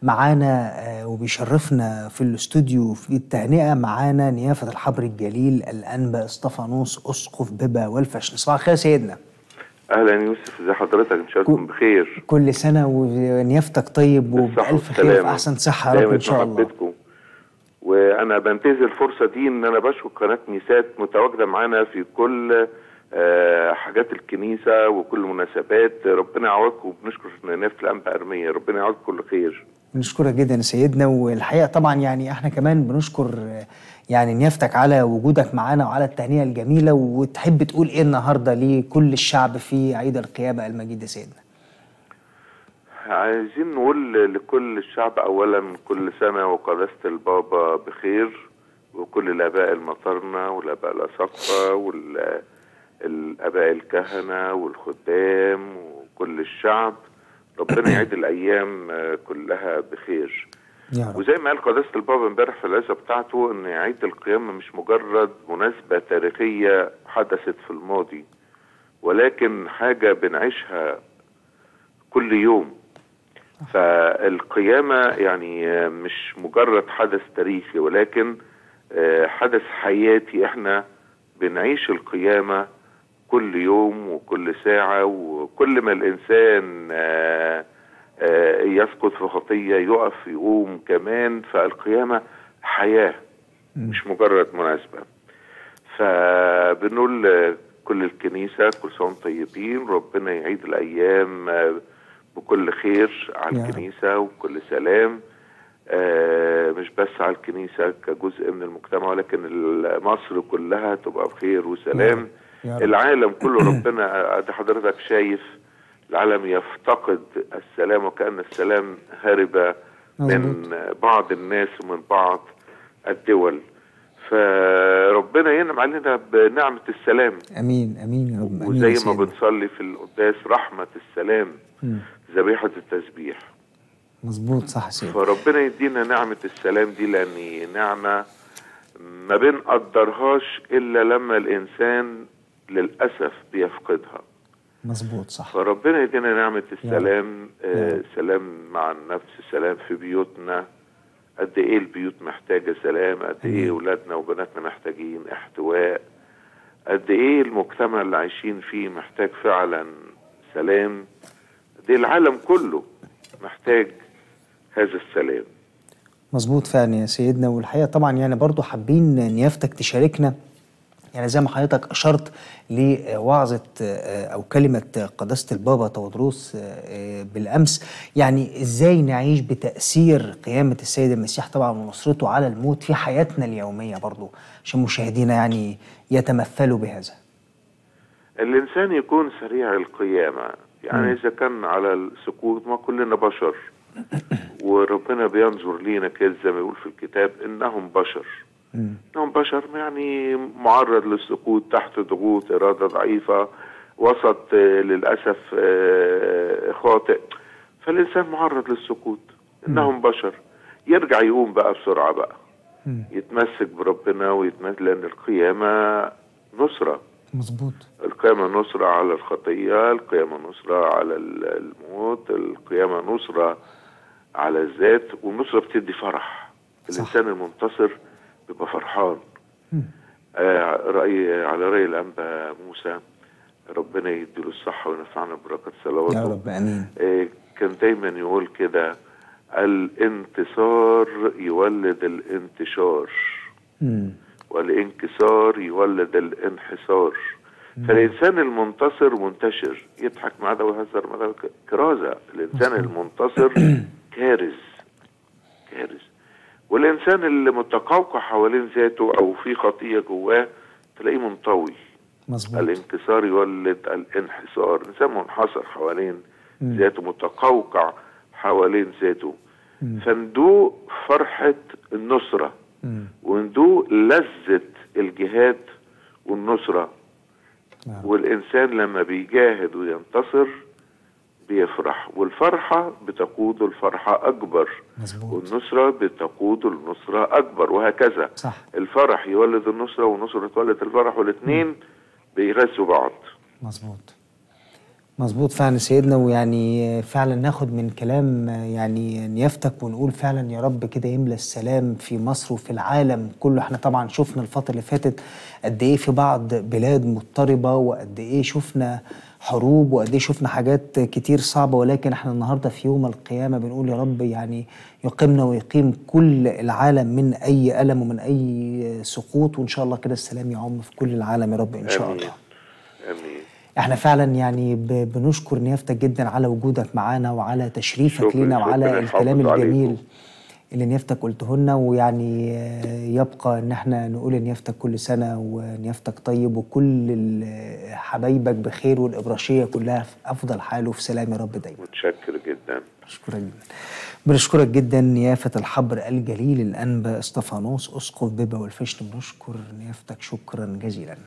معانا آه، وبيشرفنا في الاستوديو في التهنئة معانا نيافة الحبر الجليل الأنبا اسطفانوس أسقف ببا والفشن صباح الخير يا سيدنا اهلا يوسف ازي حضرتك ان شاء الله تكون بخير كل سنة ونيافتك طيب بالصحة وبألف خير والسلامة. في أحسن صحة يا رب دايما إن شاء الله محبتكم وانا بنتهز الفرصه دي ان انا بشكر قناه ميسات متواجده معانا في كل آه، حاجات الكنيسه وكل المناسبات ربنا يعوضكم وبنشكر نيافه الانبا ارميه ربنا يعوضكم كل خير بنشكرك جدا يا سيدنا والحقيقه طبعا يعني احنا كمان بنشكر آه، يعني نيافتك على وجودك معانا وعلى التهنئه الجميله وتحب تقول ايه النهارده لكل الشعب في عيد القيامه المجيد يا سيدنا عايزين نقول لكل الشعب اولا كل سنه وقداسه البابا بخير وكل الاباء المطرنه والاباء الاساقفه والاباء الكهنه والخدام وكل الشعب ربنا يعيد الايام آه، كلها بخير يا رب وزي ما قال قداسة البابا امبارح في العزة بتاعته ان عيد القيامة مش مجرد مناسبة تاريخية حدثت في الماضي ولكن حاجة بنعيشها كل يوم فالقيامة يعني آه، مش مجرد حدث تاريخي ولكن آه، حدث حياتي احنا بنعيش القيامة كل يوم وكل ساعة وكل ما الإنسان آه، آه، يسقط في خطية يقف يقوم كمان فالقيامة حياة مش مجرد مناسبة فبنقول آه، كل الكنيسة كل سنة وانتم طيبين ربنا يعيد الأيام آه، بكل خير على يا رب. الكنيسة وكل سلام آه، مش بس على الكنيسة كجزء من المجتمع ولكن مصر كلها تبقى بخير وسلام يا رب. العالم كله ربنا ادي حضرتك شايف العالم يفتقد السلام وكأن السلام هرب من بعض الناس ومن بعض الدول فربنا ينعم علينا بنعمة السلام امين امين يا رب امين يا وزي ما سيدنا. بنصلي في القداس رحمة السلام مم. ذبيحة التسبيح مظبوط صح يا سيدنا فربنا يدينا نعمة السلام دي لأن نعمة ما بنقدرهاش إلا لما الإنسان للأسف بيفقدها مظبوط صح فربنا يدينا نعمة السلام يا آه رب. سلام مع النفس سلام في بيوتنا قد ايه البيوت محتاجة سلام قد ايه ولادنا وبناتنا محتاجين احتواء قد ايه المجتمع اللي عايشين فيه محتاج فعلا سلام قد ايه العالم كله محتاج هذا السلام مظبوط فعلا يا سيدنا والحقيقه طبعا يعني برضو حابين نيافتك تشاركنا يعني زي ما حضرتك اشرت لوعظه آه، او كلمه قداسه البابا تودروس آه، بالامس يعني ازاي نعيش بتاثير قيامه السيد المسيح طبعا ونصرته على الموت في حياتنا اليوميه برضو عشان مشاهدينا يعني يتمثلوا بهذا الانسان يكون سريع القيامه يعني اذا كان على السكوت ما كلنا بشر وربنا بينظر لينا كده زي ما يقول في الكتاب انهم بشر مم. انهم بشر يعني معرض للسقوط تحت ضغوط اراده ضعيفه وسط آه، للاسف آه، خاطئ فالانسان معرض للسقوط انهم بشر يرجع يقوم بقى بسرعه بقى مم. يتمسك بربنا ويتمسك لان القيامه نصره مظبوط القيامة نصرة على الخطية القيامة نصرة على ال- الموت القيامة نصرة على الذات والنصرة بتدي فرح صح. الإنسان المنتصر بيبقى فرحان مم. آه رأي على رأي الأنبا موسى ربنا يديله الصحة وينفعنا ببركات صلواته يا رب امين آه كان دايما يقول كده الانتصار يولد الانتشار مم. والانكسار يولد الانحسار فالإنسان المنتصر منتشر يضحك مع ده ويهزر مع ده كرازة الإنسان المنتصر كارث كارث والإنسان اللي متقوقع حوالين ذاته أو في خطية جواه تلاقيه منطوي مظبوط الانكسار يولد الانحسار الإنسان منحصر حوالين ذاته متقوقع حوالين ذاته فندوق فرحة النصرة مم. وندوق لذة الجهاد والنصرة نعم. والإنسان لما بيجاهد وينتصر بيفرح والفرحة بتقود الفرحة أكبر مظبوط والنصرة بتقود النصرة أكبر وهكذا صح الفرح يولد النصرة والنصرة تولد الفرح والاثنين بيغذوا بعض مظبوط مظبوط فعلا سيدنا ويعني فعلا ناخد من كلام يعني نيافتك ونقول فعلا يا رب كده يملى السلام في مصر وفي العالم كله احنا طبعا شفنا الفترة اللي فاتت قد ايه في بعض بلاد مضطربة وقد ايه شفنا حروب وقد ايه شفنا حاجات كتير صعبة ولكن احنا النهاردة في يوم القيامة بنقول يا رب يعني يقيمنا ويقيم كل العالم من اي ألم ومن اي سقوط وان شاء الله كده السلام يعم في كل العالم يا رب ان شاء آمين. الله امين احنا فعلا يعني ب- بنشكر نيافتك جدا على وجودك معانا وعلى تشريفك شكراً- لينا شكراً وعلى يحافظ الكلام الجميل عليكم. اللي نيافتك قلته لنا ويعني آه، يبقى ان احنا نقول نيافتك كل سنه ونيافتك طيب وكل ال- حبايبك بخير والابراشيه كلها في افضل حال وفي سلام يا رب دايما متشكر جدا بشكرك جدا بنشكرك جدا نيافة الحبر الجليل الأنبا اسطفانوس أسقف بيبا والفشن بنشكر نيافتك شكرا جزيلا